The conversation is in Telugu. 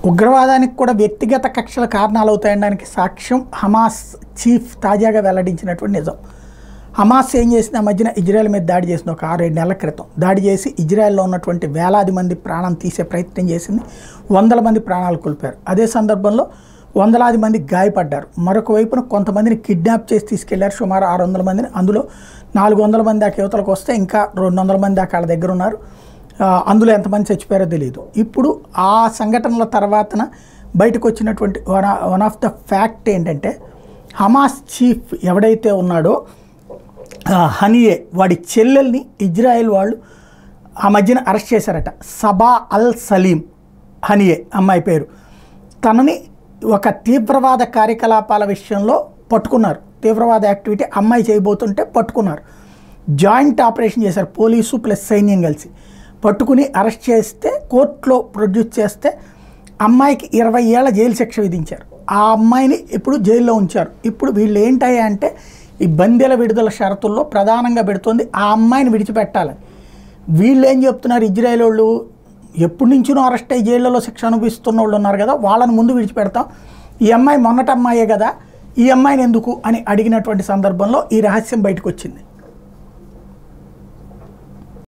ఉగ్రవాదానికి కూడా వ్యక్తిగత కక్షల కారణాలు అవుతాయనడానికి సాక్ష్యం హమాస్ చీఫ్ తాజాగా వెల్లడించినటువంటి నిజం హమాస్ ఏం చేసింది ఆ మధ్యన ఇజ్రాయెల్ మీద దాడి చేసింది ఒక ఆరేడు నెలల క్రితం దాడి చేసి ఇజ్రాయెల్లో ఉన్నటువంటి వేలాది మంది ప్రాణం తీసే ప్రయత్నం చేసింది వందల మంది ప్రాణాలు కోల్పోయారు అదే సందర్భంలో వందలాది మంది గాయపడ్డారు మరొక వైపున కొంతమందిని కిడ్నాప్ చేసి తీసుకెళ్లారు సుమారు ఆరు వందల మందిని అందులో నాలుగు వందల మంది దాకా యువతలకు వస్తే ఇంకా రెండు వందల మంది దాకా వాళ్ళ దగ్గర ఉన్నారు ఆ, అందులో ఎంతమంది చచ్చిపోయారో తెలియదు ఇప్పుడు ఆ సంఘటనల తర్వాతన బయటకు వచ్చినటువంటి one one of the fact ఏంటంటే హమాస్ చీఫ్ ఎవడైతే ఉన్నాడో ఆ, హనియే వాడి చెల్లెల్ని ఇజ్రాయెల్ వాళ్ళు ఆ మధ్యన అరెస్ట్ చేశారట సబా అల్ సలీం హనియే అమ్మాయి పేరు తనని ఒక తీవ్రవాద కార్యకలాపాల విషయంలో పట్టుకున్నారు తీవ్రవాద యాక్టివిటీ అమ్మాయి చేయబోతుంటే పట్టుకున్నారు జాయింట్ ఆపరేషన్ చేశారు పోలీసు ప్లస్ సైన్యం కలిసి పట్టుకుని అరెస్ట్ చేస్తే కోర్టులో ప్రొడ్యూస్ చేస్తే అమ్మాయికి ఇరవై ఏళ్ల జైలు శిక్ష విధించారు ఆ అమ్మాయిని ఇప్పుడు జైల్లో ఉంచారు ఇప్పుడు వీళ్ళు ఏంటయ్యా అంటే ఈ బందెల విడుదల షరతుల్లో ప్రధానంగా పెడుతోంది ఆ అమ్మాయిని విడిచిపెట్టాలని వీళ్ళు ఏం చెప్తున్నారు ఇజ్రాయెల్ వాళ్ళు ఎప్పటి నుంచినో అరెస్ట్ అయ్యి జైళ్ళలో శిక్ష అనుభవిస్తున్న వాళ్ళు ఉన్నారు కదా వాళ్ళని ముందు విడిచిపెడతాం ఈ అమ్మాయి మొన్నటి అమ్మాయే కదా ఈ అమ్మాయిని ఎందుకు అని అడిగినటువంటి సందర్భంలో ఈ రహస్యం బయటకు వచ్చింది